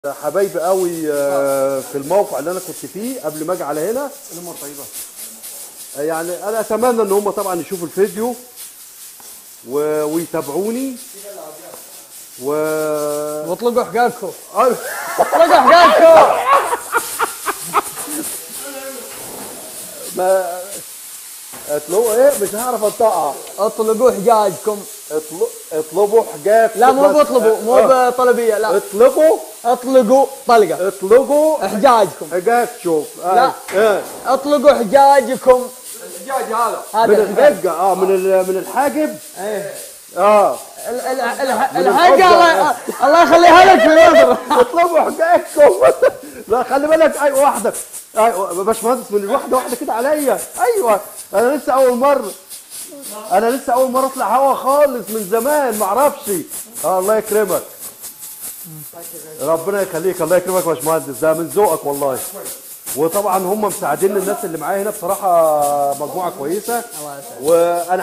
حبايبي قوي آه، في الموقع اللي انا كنت فيه قبل ما اجي على هنا الامور طيبه آه، يعني انا اتمنى ان هم طبعا يشوفوا الفيديو و... ويتابعوني و واطلقوا حقاقكم آه، اطلقوا حقاقكم ما اطلبوا ايه مش هعرف انطقها اطلقوا حجاجكم اطل... اطلبوا حاجات لا مو بس- بطلبوا مو آه، بطلبيه لا اطلقوا اطلقوا طلقه اطلقوا حجاجكم حاجات شوف آه، لا. آه. اطلقوا حجاجكم الحجاج هذا هذا من الحجاج. الحجه اه من ال... من الحاجب ايه اه ال- ال- ال- من الحاجه الحجة. الله الله يخليها لك في النظر اطلبوا حكايتكم لا خلي بالك اي واحده ايوه يا باشمهندس من الواحده واحده كده عليا ايوه انا لسه اول مره انا لسه اول مره اطلع هوا خالص من زمان ما اعرفش آه الله يكرمك ربنا يخليك الله يكرمك يا باشمهندس ده من ذوقك والله وطبعا هم مساعدين الناس اللي معايا هنا بصراحه مجموعه كويسه الله يسعدك. وانا